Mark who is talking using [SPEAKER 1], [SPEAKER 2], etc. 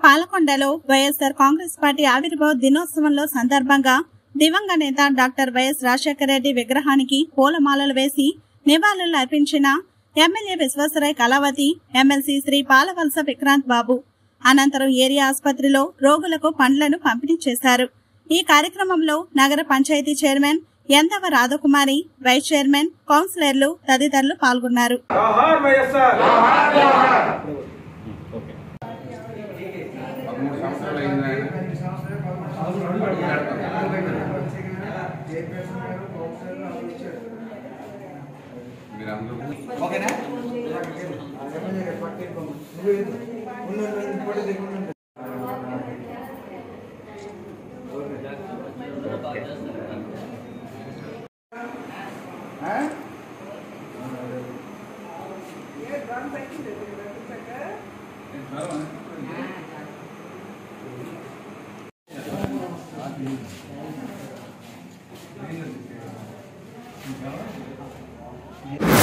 [SPEAKER 1] పాలకొండలో YSR Congress party ఆవిర్భావ దినోత్సవంలో సందర్భంగా దివంగ నేత డాక్టర్ వైఎస్ రాజశేఖర రెడ్డి విగ్రహానికి పూలమాలలు వేసి నివాళులు అర్పించిన ఎమ్మెల్యే విశ్వేశ్వరయ్య కళావతి ఎమ్మెల్సీ శ్రీ పాలవలస విక్రాంత్ బాబు అనంతరం ఏరియా ఆసుపత్రిలో రోగులకు పండ్లను పంపిణీ చేశారు ఈ కార్యక్రమంలో నగర panchayat chairman Endava Radhakumari vice chairman కౌన్సిలర్లు తదితరులు పాల్గొన్నారు
[SPEAKER 2] జోహార్ వైఎస్ఆర్
[SPEAKER 3] పదమూడు సంవత్సరాలు అయింది ఆయన. మీరందరూ
[SPEAKER 2] జోహార్